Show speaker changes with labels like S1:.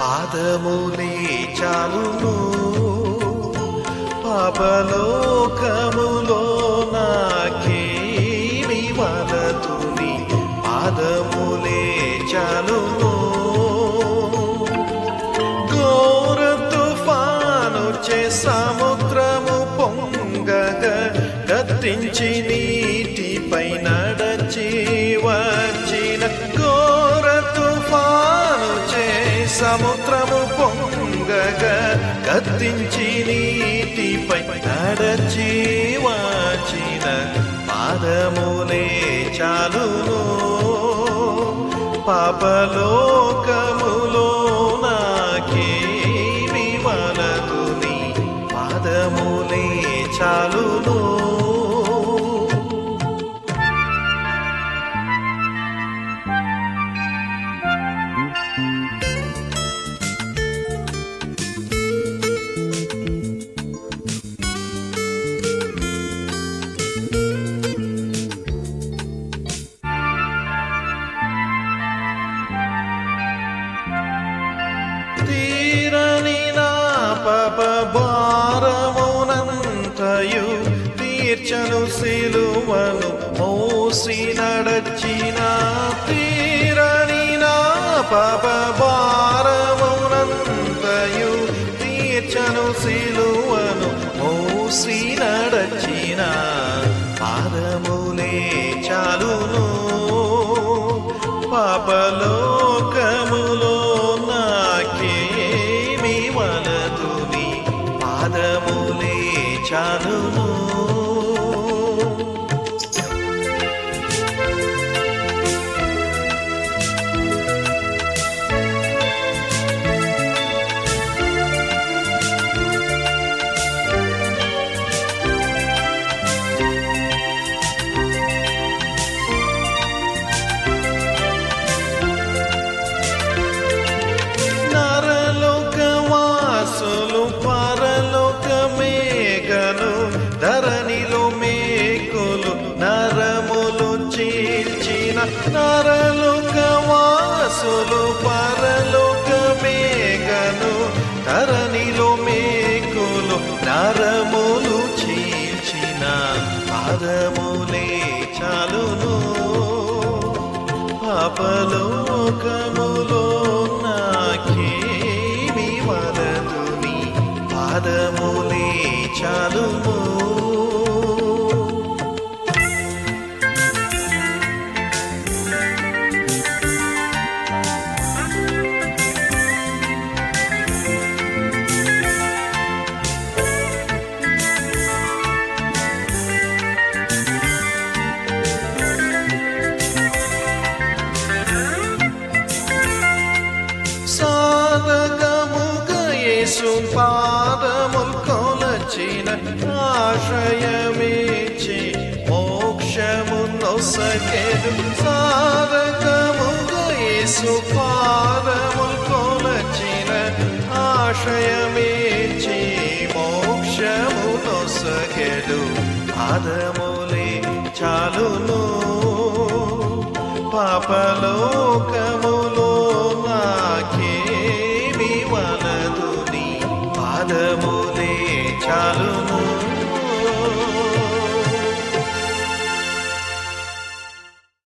S1: పాదములే చాలును పాపలోకములో నాకేమి వలతుని పాదములే చాలును ఘోర తుఫాను చే సముద్రము పొంగగ గద్దించి నీటిపై నడచి వచ్చిన ఘోర తుఫాను చే సముద్రము పొంగగ గద్దించి నీటిపై నడచి వచ్చిన పాదములే చాలును పాపలోకములో నాకేమి వలదుని పాదములే చాలును తీరని నా పప భారమునంతయు తీర్చను సిలువను మోసి నడచిన తీరని నా పప భారమునంతయు తీర్చను సిలువను మోసి నడచిన పాదములే చాలును పాపలోకములో నాకేమి వలదుని పాదములే చాలును నరలోకవాసులు పరలోక మేఘను ధరణిలో మేకులు నరములు చీల్చిన నరలోకవాసులు పరలోక మేఘను ధరణిలో మేకులు నరములు చీల్చిన పాదములే చాలును పాపలోకములో నాకేమి వలదుని పాదములే చాలును సాధకముగ యేసు పాదముల్ కొలచిన ఆశ్రయమేచి మోక్షమున్నొసగెడు సాధకముగ యేసు పాదముల్ కొలచిన ఆశ్రయమేచి మోక్షమున్నొసగెడు పాదములే చాలును పాపలోకములో నాకేమి వలదుని పాదము